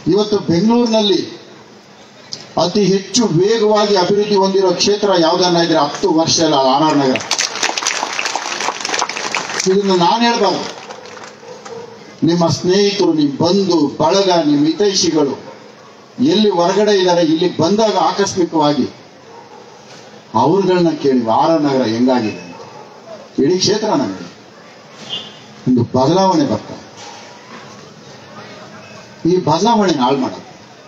ಇವತ್ತು ಬೆಂಗಳೂರಿನಲ್ಲಿ ಅತಿ ಹೆಚ್ಚು ವೇಗವಾಗಿ ಅಭಿವೃದ್ಧಿ ಹೊಂದಿರೋ ಕ್ಷೇತ್ರ ಯಾವುದನ್ನ ಇದ್ರೆ ಹತ್ತು ವರ್ಷ ಅಲ್ಲ ಆರ್ ಆರ್ ನಗರ ಇದನ್ನು ನಾನು ಹೇಳ್ಬಾರ್ದು ನಿಮ್ಮ ಸ್ನೇಹಿತರು ನಿಮ್ಮ ಬಂಧು ಬಳಗ ನಿಮ್ಮ ಹಿತೈಷಿಗಳು ಎಲ್ಲಿ ಹೊರಗಡೆ ಇದ್ದಾರೆ ಇಲ್ಲಿ ಬಂದಾಗ ಆಕಸ್ಮಿಕವಾಗಿ ಅವ್ರುಗಳನ್ನ ಕೇಳಿ ಆರ್ ಆರ್ ನಗರ ಹೆಂಗಾಗಿದೆ ಅಂತ ಇಡೀ ಕ್ಷೇತ್ರ ನಮಗೆ ಒಂದು ಬದಲಾವಣೆ ಬರ್ತಾ ಈ ಬದಲಾವಣೆ ಹಾಳು ಮಾಡೋದು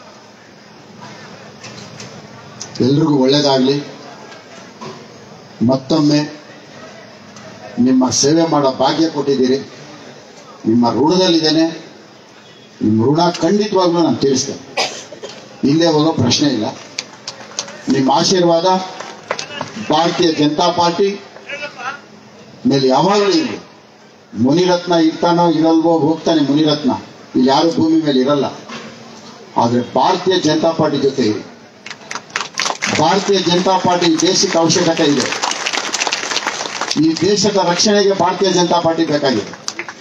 ಎಲ್ರಿಗೂ ಒಳ್ಳೇದಾಗ್ಲಿ ಮತ್ತೊಮ್ಮೆ ನಿಮ್ಮ ಸೇವೆ ಮಾಡೋ ಭಾಗ್ಯ ಕೊಟ್ಟಿದ್ದೀರಿ ನಿಮ್ಮ ಋಣದಲ್ಲಿದ್ದೇನೆ ನಿಮ್ಮ ಋಣ ಖಂಡಿತವಾಗ್ಲೂ ನಾನು ತೀರಿಸ್ತೇನೆ ಹಿಂದೆ ಹೋಗೋ ಪ್ರಶ್ನೆ ಇಲ್ಲ ನಿಮ್ಮ ಆಶೀರ್ವಾದ ಭಾರತೀಯ ಜನತಾ ಪಾರ್ಟಿ ಮೇಲೆ ಯಾವಾಗಲೂ ಇರಲಿ ಮುನಿರತ್ನ ಇರ್ತಾನೋ ಇರಲ್ವೋ ಹೋಗ್ತಾನೆ ಮುನಿರತ್ನ ಇಲ್ಲಿ ಯಾರು ಭೂಮಿ ಮೇಲೆ ಇರಲ್ಲ ಆದ್ರೆ ಭಾರತೀಯ ಜನತಾ ಪಾರ್ಟಿ ಜೊತೆ ಇರಿ ಭಾರತೀಯ ಜನತಾ ಪಾರ್ಟಿ ಈ ದೇಶಕ್ಕೆ ಅವಶ್ಯಕತೆ ಇದೆ ಈ ದೇಶದ ರಕ್ಷಣೆಗೆ ಭಾರತೀಯ ಜನತಾ ಪಾರ್ಟಿ ಬೇಕಾಗಿದೆ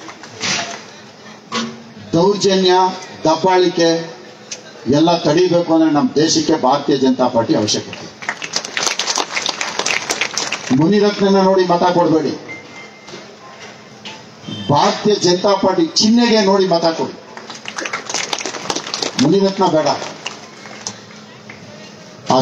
ದೌರ್ಜನ್ಯ ದಬ್ಬಾಳಿಕೆ ಎಲ್ಲ ತಡಿಬೇಕು ಅಂದ್ರೆ ನಮ್ಮ ದೇಶಕ್ಕೆ ಭಾರತೀಯ ಜನತಾ ಪಾರ್ಟಿ ಅವಶ್ಯಕತೆ ಇದೆ. ಮುನಿರತ್ನನ ನೋಡಿ ಮತ ಕೊಡಬೇಡಿ ಭಾರತೀಯ ಜನತಾ ಪಾರ್ಟಿ ಚಿಹ್ನೆಗೆ ನೋಡಿ ಮತ ಕೊಡಿ ಮುನಿರತ್ನ ಬೇಡ